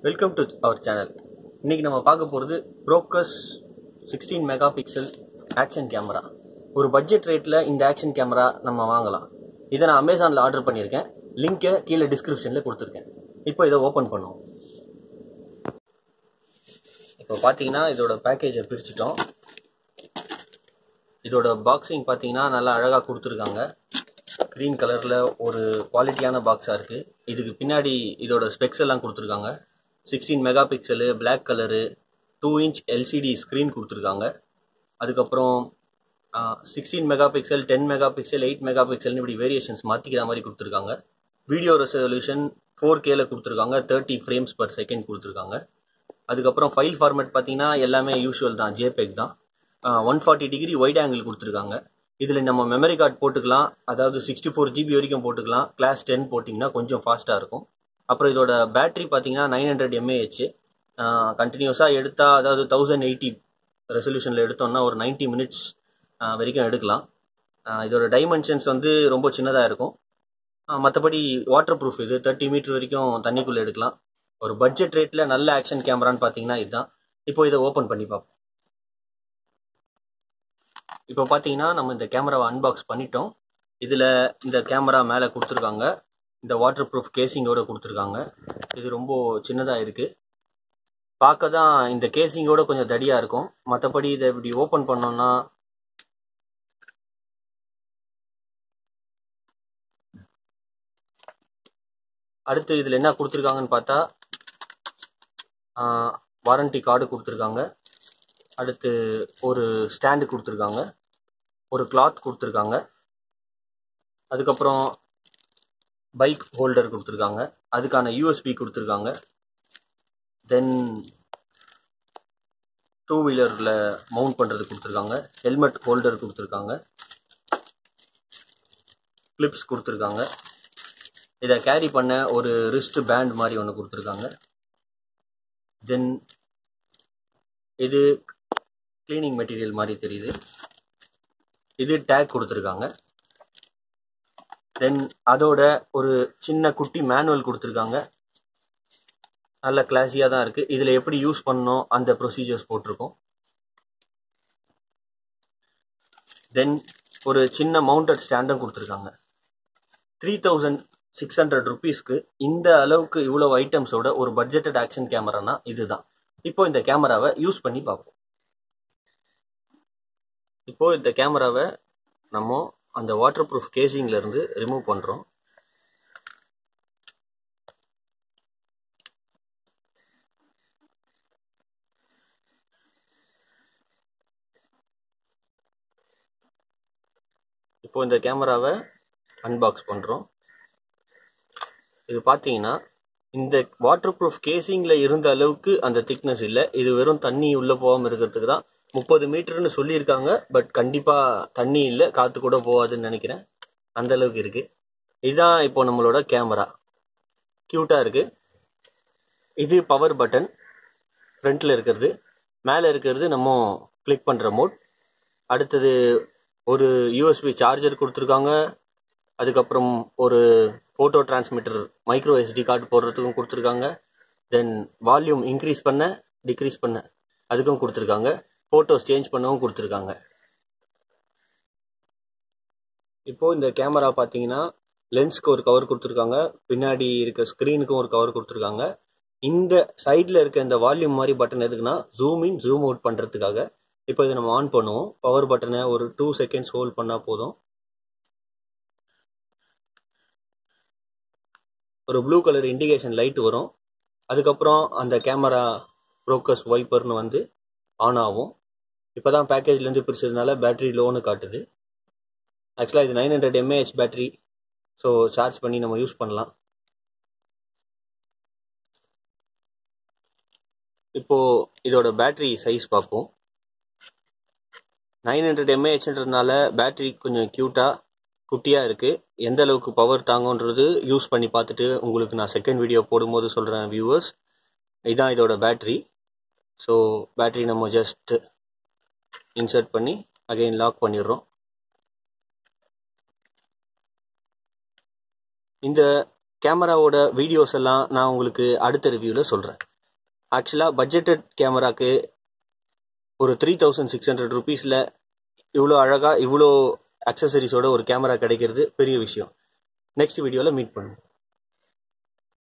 welcome to our channel இன்னைக்கு நம்ம பார்க்க போகிறது ப்ரோக்கஸ் sixteen megapixel action camera ஒரு பட்ஜெட் ரேட்டில் இந்த ஆக்ஷன் கேமரா நம்ம வாங்கலாம் இதை நான் அமேசானில் ஆர்டர் பண்ணியிருக்கேன் லிங்கை கீழே டிஸ்கிரிப்ஷனில் கொடுத்துருக்கேன் இப்போ இதை ஓப்பன் பண்ணுவோம் இப்போ பார்த்தீங்கன்னா இதோட பேக்கேஜை பிரிச்சிட்டோம் இதோட பாக்ஸிங் பார்த்தீங்கன்னா நல்லா அழகாக கொடுத்துருக்காங்க க்ரீன் கலரில் ஒரு குவாலிட்டியான பாக்ஸாக இருக்குது இதுக்கு பின்னாடி இதோட ஸ்பெக்ஸ் எல்லாம் கொடுத்துருக்காங்க sixteen megapixel black colour two inch LCD screen கொடுத்துருக்காங்க அதுக்கப்புறம் sixteen megapixel ten megapixel eight mega பிக்சல்னு இப்படி வேரியேஷன்ஸ் மாற்றிக்கிற மாதிரி கொடுத்துருக்காங்க வீடியோ ரெசல்யூஷன் ஃபோர் கேல கொடுத்துருக்காங்க தேர்ட்டி ஃப்ரேம்ஸ் பர் செகண்ட் கொடுத்துருக்காங்க அதுக்கப்புறம் ஃபைல் ஃபார்மேட் பார்த்தீங்கன்னா எல்லாமே யூஷுவல் தான் ஜேபெக் தான் one forty degree wide angle கொடுத்துருக்காங்க இதில் நம்ம மெமரி கார்டு போட்டுக்கலாம் அதாவது சிக்ஸ்டி ஃபோர் ஜிபி வரைக்கும் போட்டுக்கலாம் கிளாஸ் டென் போட்டிங்கன்னா கொஞ்சம் ஃபாஸ்ட்டாக இருக்கும் அப்புறம் இதோட பேட்டரி பார்த்தீங்கன்னா நைன் ஹண்ட்ரட் எம்ஏஹெச் கண்டினியூஸாக எடுத்தால் அதாவது தௌசண்ட் எயிட்டி ரெசல்யூஷனில் எடுத்தோம்னா ஒரு நைன்ட்டி மினிட்ஸ் வரைக்கும் எடுக்கலாம் இதோட டைமென்ஷன்ஸ் வந்து ரொம்ப சின்னதாக இருக்கும் மற்றபடி வாட்டர் ப்ரூஃப் இது தேர்ட்டி மீட்டர் வரைக்கும் தண்ணிக்குள்ளே எடுக்கலாம் ஒரு பட்ஜெட் ரேட்டில் நல்ல ஆக்ஷன் கேமரான்னு பார்த்தீங்கன்னா இதுதான் இப்போ இதை ஓப்பன் பண்ணி பார்ப்போம் இப்போ பார்த்தீங்கன்னா நம்ம இந்த கேமராவை அன்பாக்ஸ் பண்ணிட்டோம் இதில் இந்த கேமரா மேலே கொடுத்துருக்காங்க இந்த வாட்டர் ப்ரூஃப் கேசிங்கோட கொடுத்துருக்காங்க இது ரொம்ப சின்னதாக இருக்குது பார்க்க தான் இந்த கேசிங்கோட கொஞ்சம் தடியாக இருக்கும் மற்றபடி இதை இப்படி ஓப்பன் பண்ணோம்னா அடுத்து இதில் என்ன கொடுத்துருக்காங்கன்னு பார்த்தா வாரண்டி கார்டு கொடுத்துருக்காங்க அடுத்து ஒரு ஸ்டாண்டு கொடுத்துருக்காங்க ஒரு கிளாத் கொடுத்துருக்காங்க அதுக்கப்புறம் பைக் ஹோல்டர் கொடுத்துருக்காங்க அதுக்கான யூஎஸ்பி கொடுத்துருக்காங்க தென் டூ வீலரில் மவுண்ட் பண்ணுறது கொடுத்துருக்காங்க ஹெல்மெட் ஹோல்டர் கொடுத்துருக்காங்க கிளிப்ஸ் கொடுத்துருக்காங்க இதை கேரி பண்ண ஒரு ரிஸ்ட் பேண்ட் மாதிரி ஒன்று கொடுத்துருக்காங்க தென் இது க்ளீனிங் மெட்டீரியல் மாதிரி தெரியுது இது டேக் கொடுத்துருக்காங்க தென் அதோட ஒரு சின்ன குட்டி மேனுவல் கொடுத்துருக்காங்க நல்ல கிளாஸியாக தான் இருக்குது இதில் எப்படி யூஸ் பண்ணணும் அந்த ப்ரொசீஜர்ஸ் போட்டிருக்கோம் தென் ஒரு சின்ன மவுண்டட் ஸ்டாண்டும் கொடுத்துருக்காங்க த்ரீ தௌசண்ட் சிக்ஸ் ஹண்ட்ரட் ருபீஸ்க்கு இந்த அளவுக்கு இவ்வளோ ஐட்டம்ஸோட ஒரு பட்ஜெட்டட் ஆக்ஷன் கேமரானா இதுதான் இப்போ இந்த கேமராவை யூஸ் பண்ணி பார்ப்போம் இப்போ இந்த கேமராவை நம்ம அந்த வாட்டர் ப்ரூஃப் கேசிங்ல இருந்து ரிமூவ் பண்றோம் இப்போ இந்த கேமராவை அன்பாக்ஸ் பண்றோம் இது பார்த்தீங்கன்னா இந்த வாட்டர் ப்ரூஃப் கேசிங்ல இருந்த அளவுக்கு அந்த திக்னஸ் இல்லை இது வெறும் தண்ணி உள்ள போகாமல் இருக்கிறதுக்கு தான் முப்பது மீட்டர்னு சொல்லியிருக்காங்க பட் கண்டிப்பாக தண்ணி இல்லை காற்று கூட போகாதுன்னு நினைக்கிறேன் அந்த அளவுக்கு இருக்கு இதுதான் இப்போ நம்மளோட கேமரா க்யூட்டாக இருக்கு இது பவர் பட்டன் ஃப்ரண்ட்டில் இருக்கிறது மேலே இருக்கிறது நம்ம கிளிக் பண்ணுற மோட் அடுத்தது ஒரு யூஎஸ்பி சார்ஜர் கொடுத்துருக்காங்க அதுக்கப்புறம் ஒரு photo transmitter micro SD card போடுறதுக்கும் கொடுத்துருக்காங்க தென் வால்யூம் இன்க்ரீஸ் பண்ண டிக்ரீஸ் பண்ண அதுக்கும் கொடுத்துருக்காங்க ஃபோட்டோஸ் சேஞ்ச் பண்ணவும் கொடுத்துருக்காங்க இப்போ இந்த கேமரா பார்த்தீங்கன்னா லென்ஸ்க்கு ஒரு கவர் கொடுத்துருக்காங்க பின்னாடி இருக்க ஸ்க்ரீனுக்கும் ஒரு கவர் கொடுத்துருக்காங்க இந்த சைடில் இருக்க இந்த வால்யூம் மாதிரி பட்டன் எதுக்குன்னா ஜூம் இன் ஜூம் அவுட் பண்ணுறதுக்காக இப்போ இதை நம்ம ஆன் பண்ணுவோம் பவர் பட்டனை ஒரு டூ செகண்ட்ஸ் ஹோல்ட் பண்ணால் போதும் ஒரு ப்ளூ கலர் இண்டிகேஷன் லைட் வரும் அதுக்கப்புறம் அந்த கேமரா ப்ரோக்கஸ் வைப்பர்னு வந்து ஆன் ஆகும் இப்போ தான் பேக்கேஜ்லேருந்து பிரிச்சதுனால பேட்டரி லோன்னு காட்டுது ஆக்சுவலாக இது nine hundred mAh battery so charge பண்ணி நம்ம யூஸ் பண்ணலாம் இப்போது இதோட பேட்டரி சைஸ் பார்ப்போம் நைன் ஹண்ட்ரட் எம்ஏஹெச்ன்றதுனால பேட்டரி கொஞ்சம் க்யூட்டாக குட்டியாக இருக்குது எந்த அளவுக்கு பவர் தாங்கன்றது யூஸ் பண்ணி பார்த்துட்டு உங்களுக்கு நான் செகண்ட் வீடியோ போடும்போது சொல்கிறேன் வியூவர்ஸ் இதுதான் இதோட பேட்ரி ஸோ பேட்ரி நம்ம ஜஸ்ட் இன்சர்ட் பண்ணி அகைன் லாக் பண்ணிடுறோம் இந்த கேமராவோட வீடியோஸ் எல்லாம் நான் உங்களுக்கு அடுத்த ரிவ்யூவில் சொல்கிறேன் ஆக்சுவலாக பட்ஜெட்டட் கேமராக்கு ஒரு த்ரீ தௌசண்ட் சிக்ஸ் ஹண்ட்ரட் ருபீஸில் இவ்வளோ அழகாக இவ்வளோ அக்சசரிஸோட ஒரு கேமரா கிடைக்கிறது பெரிய விஷயம் நெக்ஸ்ட் வீடியோவில் மீட் பண்ணுவோம்